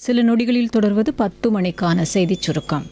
சில நொடிகளில் தொடர்வது பத்து மணிக்கான செய்திச் சுருக்கம்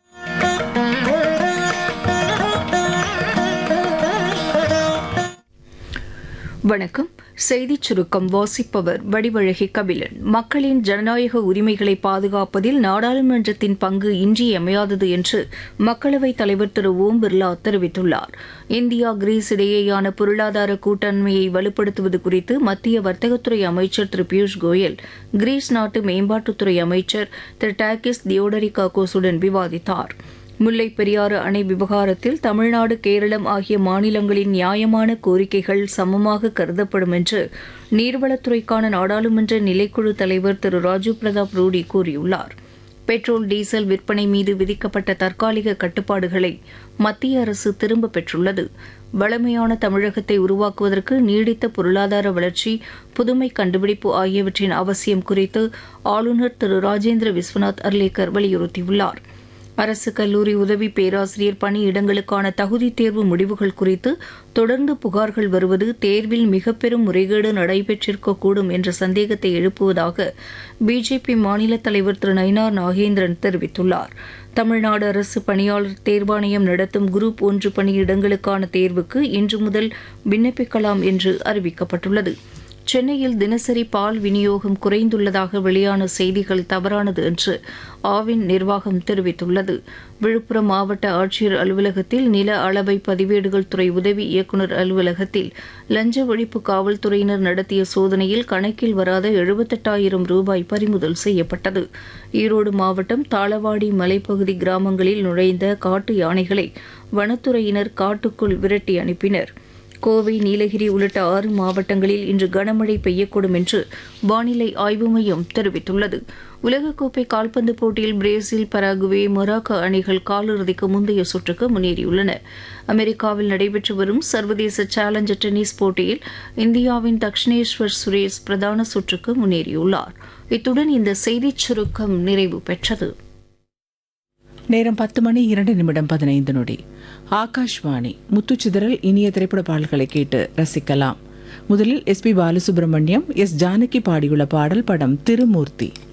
வணக்கம் செய்திச் சுருக்கம் வாசிப்பவர் வடிவழகி கபிலன் மக்களின் ஜனநாயக உரிமைகளை பாதுகாப்பதில் நாடாளுமன்றத்தின் பங்கு இன்றியமையாதது என்று மக்களவைத் தலைவர் திரு ஓம் பிர்லா தெரிவித்துள்ளார் இந்தியா கிரீஸ் இடையேயான பொருளாதார கூட்டண்மையை வலுப்படுத்துவது குறித்து மத்திய வர்த்தகத்துறை அமைச்சர் திரு பியூஷ் கோயல் கிரீஸ் நாட்டு மேம்பாட்டுத்துறை அமைச்சர் திரு டாக்கிஸ் தியோடரிகாகோஸுடன் விவாதித்தார் முல்லை பெரியாறு அணை விவகாரத்தில் தமிழ்நாடு கேரளம் ஆகிய மாநிலங்களின் நியாயமான கோரிக்கைகள் சமமாக கருதப்படும் என்று நீர்வளத்துறைக்கான நாடாளுமன்ற நிலைக்குழு தலைவர் திரு ராஜீவ் பிரதாப் ரூடி கூறியுள்ளார் பெட்ரோல் டீசல் விற்பனை மீது விதிக்கப்பட்ட தற்காலிக கட்டுப்பாடுகளை மத்திய அரசு திரும்பப் பெற்றுள்ளது வளமையான தமிழகத்தை உருவாக்குவதற்கு நீடித்த பொருளாதார வளர்ச்சி புதுமை கண்டுபிடிப்பு ஆகியவற்றின் அவசியம் குறித்து ஆளுநர் திரு ராஜேந்திர விஸ்வநாத் அர்லேக்கர் வலியுறுத்தியுள்ளார் அரசு கல்லூரி உதவி பேராசிரியர் பணியிடங்களுக்கான தகுதி தேர்வு முடிவுகள் குறித்து தொடர்ந்து புகார்கள் வருவது தேர்வில் மிக பெரும் முறைகேடு நடைபெற்றிருக்கக்கூடும் என்ற சந்தேகத்தை எழுப்புவதாக பிஜேபி மாநில தலைவர் திரு நயினார் நாகேந்திரன் தெரிவித்துள்ளார் தமிழ்நாடு அரசு பணியாளர் தேர்வாணையம் நடத்தும் குரூப் ஒன்று பணியிடங்களுக்கான தேர்வுக்கு இன்று முதல் விண்ணப்பிக்கலாம் என்று அறிவிக்கப்பட்டுள்ளது சென்னையில் தினசரி பால் விநியோகம் குறைந்துள்ளதாக வெளியான செய்திகள் தவறானது என்று ஆவின் நிர்வாகம் தெரிவித்துள்ளது விழுப்புரம் மாவட்ட ஆட்சியர் அலுவலகத்தில் நில அளவை பதிவேடுகள் துறை உதவி இயக்குநர் அலுவலகத்தில் லஞ்ச ஒழிப்பு காவல்துறையினர் நடத்திய சோதனையில் கணக்கில் வராத எழுபத்தெட்டாயிரம் ரூபாய் பறிமுதல் செய்யப்பட்டது ஈரோடு மாவட்டம் தாளவாடி மலைப்பகுதி கிராமங்களில் நுழைந்த காட்டு யானைகளை வனத்துறையினர் காட்டுக்குள் விரட்டி அனுப்பினர் கோவை நீலகிரி உள்ளிட்ட ஆறு மாவட்டங்களில் இன்று கனமழை பெய்யக்கூடும் என்று வானிலை ஆய்வு மையம் தெரிவித்துள்ளது உலகக்கோப்பை கால்பந்து போட்டியில் பிரேசில் பராகுவே மொராக்கோ அணிகள் காலிறுதிக்கு முந்தைய சுற்றுக்கு முன்னேறியுள்ளன அமெரிக்காவில் நடைபெற்று வரும் சர்வதேச சேலஞ்சர் டென்னிஸ் போட்டியில் இந்தியாவின் தக்ஷிணேஸ்வர் சுரேஷ் பிரதான சுற்றுக்கு முன்னேறியுள்ளார் இத்துடன் இந்த செய்திச் சுருக்கம் நிறைவு பெற்றது நேரம் பத்து மணி இரண்டு நிமிடம் பதினைந்து நொடி ஆகாஷ்வாணி முத்துச்சிதறல் இனிய திரைப்பட பாடல்களை கேட்டு ரசிக்கலாம் முதலில் S P Balasubrahmanyam S Janaki பாடியுள்ள பாடல் படம் திருமூர்த்தி